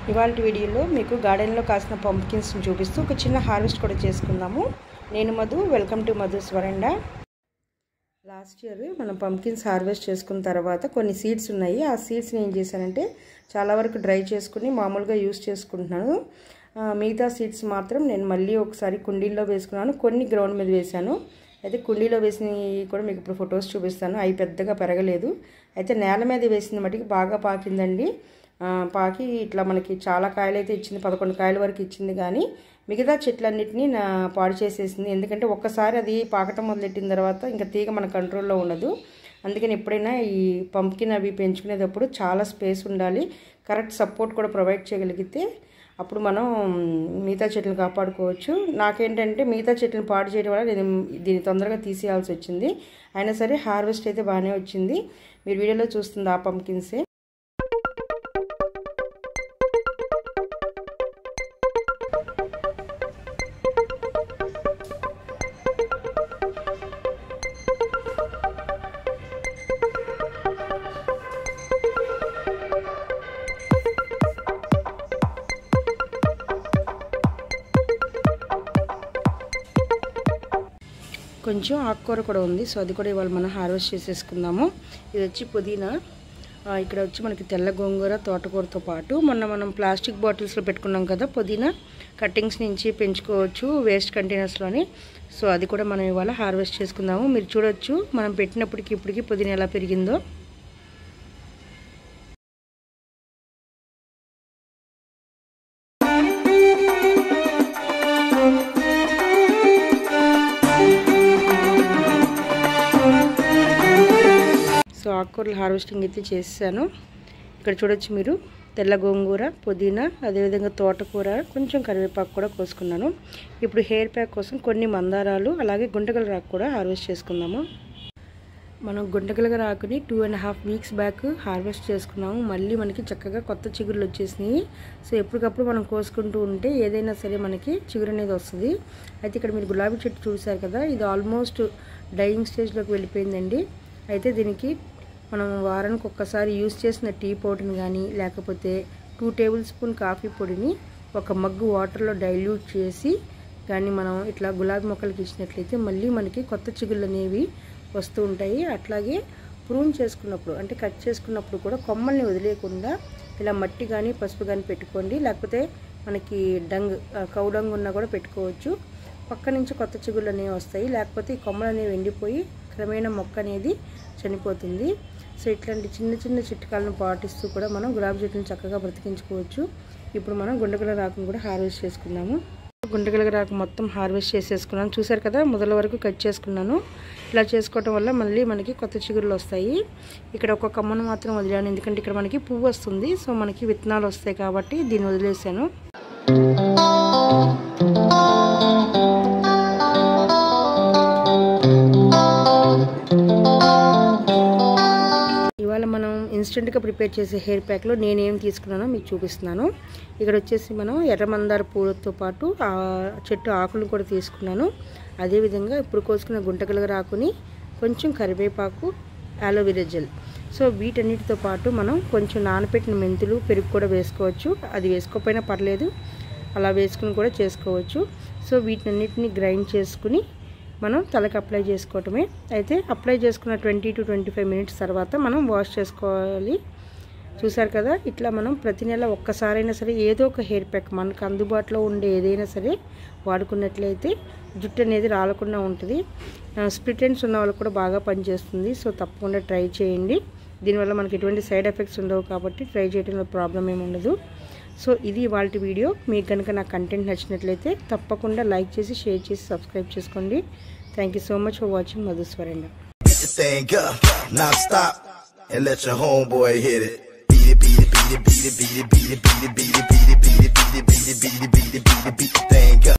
ఇవాళ వీడియోలో మీకు గార్డెన్లో కాసిన పంప్కిన్స్ని చూపిస్తూ ఒక చిన్న హార్వెస్ట్ కూడా చేసుకుందాము నేను Madhu welcome to Madhu's veranda last year మనం పంప్కిన్స్ హార్వెస్ట్ చేసుకున్న తర్వాత కొన్ని సీడ్స్ ఉన్నాయి ఆ సీడ్స్ని ఏం చేశానంటే చాలా వరకు డ్రై చేసుకుని మామూలుగా యూస్ చేసుకుంటున్నాను మిగతా సీడ్స్ మాత్రం నేను మళ్ళీ ఒకసారి కుండీల్లో వేసుకున్నాను కొన్ని గ్రౌండ్ మీద వేశాను అయితే కుండీలో వేసినవి కూడా మీకు ఇప్పుడు ఫొటోస్ చూపిస్తాను అవి పెద్దగా పెరగలేదు అయితే నేల మీద వేసిన మటుకు బాగా పాకిందండి పాకి ఇట్లా మనకి చాలా కాయలు అయితే ఇచ్చింది పదకొండు కాయల వరకు ఇచ్చింది కానీ మిగతా చెట్లన్నిటినీ నా పాడు చేసేసింది ఎందుకంటే ఒక్కసారి అది పాకటం మొదలెట్టిన తర్వాత ఇంకా తీగ మన కంట్రోల్లో ఉండదు అందుకని ఎప్పుడైనా ఈ పంప్కిన్ అవి పెంచుకునేటప్పుడు చాలా స్పేస్ ఉండాలి కరెక్ట్ సపోర్ట్ కూడా ప్రొవైడ్ చేయగలిగితే అప్పుడు మనం మిగతా చెట్లను కాపాడుకోవచ్చు నాకేంటంటే మిగతా చెట్లను పాడు చేయడం వల్ల నేను దీన్ని తొందరగా తీసేయాల్సి వచ్చింది అయినా సరే హార్వెస్ట్ అయితే బాగానే వచ్చింది మీరు వీడియోలో చూస్తుంది ఆ పంప్కిన్సే కొంచెం ఆకుకూర కూడా ఉంది సో అది కూడా ఇవాళ మనం హార్వెస్ట్ చేసేసుకుందాము ఇది వచ్చి పుదీనా ఇక్కడ వచ్చి మనకి తెల్ల గోంగూర తోటకూరతో పాటు మొన్న మనం ప్లాస్టిక్ బాటిల్స్లో పెట్టుకున్నాం కదా పుదీనా కట్టింగ్స్ నుంచి పెంచుకోవచ్చు వేస్ట్ కంటైనర్స్లోని సో అది కూడా మనం ఇవాళ హార్వెస్ట్ చేసుకుందాము మీరు చూడొచ్చు మనం పెట్టినప్పటికి ఇప్పటికి పుదీనా ఎలా పెరిగిందో సో ఆకుకూరలు హార్వెస్టింగ్ అయితే చేశాను ఇక్కడ చూడొచ్చు మీరు తెల్ల గోంగూర పుదీనా అదేవిధంగా తోటకూర కొంచెం కరివేపాకు కూడా కోసుకున్నాను ఇప్పుడు హెయిర్ ప్యాక్ కోసం కొన్ని మందారాలు అలాగే గుంటగల రాకు కూడా హార్వెస్ట్ చేసుకుందాము మనం గుంటగలగ రాకుని two and half weeks back harvest చేసుకున్నాము మళ్ళీ మనకి చక్కగా కొత్త చిగురులు వచ్చేసినాయి సో ఎప్పటికప్పుడు మనం కోసుకుంటూ ఉంటే ఏదైనా సరే మనకి చిగురు అనేది వస్తుంది అయితే ఇక్కడ మీరు గులాబీ చెట్టు చూసారు కదా ఇది ఆల్మోస్ట్ డైయింగ్ స్టేజ్లోకి వెళ్ళిపోయిందండి అయితే దీనికి మనం వారానికి ఒక్కసారి యూస్ చేసిన టీ పౌడర్ని కానీ లేకపోతే టూ టేబుల్ స్పూన్ కాఫీ పొడిని ఒక మగ్గు వాటర్లో డైల్యూట్ చేసి కానీ మనం ఇట్లా గులాబీ మొక్కలకి ఇచ్చినట్లయితే మళ్ళీ మనకి కొత్త చిగుళ్ళు అనేవి వస్తూ ఉంటాయి అట్లాగే ప్రూన్ చేసుకున్నప్పుడు అంటే కట్ చేసుకున్నప్పుడు కూడా కొమ్మల్ని వదిలేయకుండా ఇలా మట్టి కానీ పసుపు కానీ పెట్టుకోండి లేకపోతే మనకి డంగ్ కౌ డంగ్ ఉన్నా కూడా పెట్టుకోవచ్చు పక్క నుంచి కొత్త చిగుళ్ళు అనేవి వస్తాయి లేకపోతే ఈ కొమ్మలు అనేవి ఎండిపోయి క్రమేణా మొక్క అనేది చనిపోతుంది సో ఇట్లాంటి చిన్న చిన్న చిట్కాలను పాటిస్తూ కూడా మనం గులాబీ చెట్లను చక్కగా బ్రతికించుకోవచ్చు ఇప్పుడు మనం గుండెగల రాకును కూడా హార్వెస్ట్ చేసుకుందాము గుండెగల రాకు మొత్తం హార్వెస్ట్ చేసేసుకున్నాను చూసారు కదా మొదల వరకు కట్ చేసుకున్నాను ఇలా చేసుకోవటం వల్ల మళ్ళీ మనకి కొత్త చిగురులు వస్తాయి ఇక్కడ ఒక కమ్మను మాత్రం వదిలాను ఎందుకంటే ఇక్కడ మనకి పువ్వు వస్తుంది సో మనకి విత్తనాలు వస్తాయి కాబట్టి దీన్ని వదిలేసాను ఇవాళ మనం ఇన్స్టెంట్గా ప్రిపేర్ చేసే హెయిర్ ప్యాక్లో నేనేం తీసుకున్నానో మీకు చూపిస్తున్నాను ఇక్కడ వచ్చేసి మనం ఎర్రమందార పూలతో పాటు ఆ చెట్టు ఆకులను కూడా తీసుకున్నాను అదేవిధంగా ఇప్పుడు కోసుకున్న గుంటగలగ రాకుని కొంచెం కరివేపాకు ఆలోవెరా జెల్ సో వీటన్నిటితో పాటు మనం కొంచెం నానపెట్టిన మెంతులు పెరుగు కూడా వేసుకోవచ్చు అది వేసుకోకపోయినా పర్లేదు అలా వేసుకుని కూడా చేసుకోవచ్చు సో వీటన్నిటిని గ్రైండ్ చేసుకుని మనం తలకు అప్లై చేసుకోవటమే అయితే అప్లై చేసుకున్న twenty to twenty five minutes తర్వాత మనం వాష్ చేసుకోవాలి చూసారు కదా ఇట్లా మనం ప్రతి నెల ఒక్కసారైనా సరే ఏదో ఒక హెయిర్ ప్యాక్ మనకు అందుబాటులో ఉండే ఏదైనా సరే వాడుకున్నట్లయితే జుట్టు అనేది రాలకుండా ఉంటుంది స్ప్లిట్ ఎండ్స్ ఉన్న వాళ్ళకి కూడా బాగా పనిచేస్తుంది సో తప్పకుండా ట్రై చేయండి దీనివల్ల మనకి ఎటువంటి సైడ్ ఎఫెక్ట్స్ ఉండవు కాబట్టి ట్రై చేయడంలో ప్రాబ్లం ఏమి ఉండదు సో ఇది వాళ్ళ వీడియో మీకు కనుక నా కంటెంట్ నచ్చినట్లయితే తప్పకుండా లైక్ చేసి షేర్ చేసి సబ్స్క్రైబ్ చేసుకోండి thank you so much for watching Madhu's veranda Beat the thing up, now stop, and let your homeboy hit it. Beat it, beat it, beat it, beat it, beat it, beat it, beat it, beat it, beat it, beat it, beat it, beat it, beat it, beat it, beat it, beat the thing up.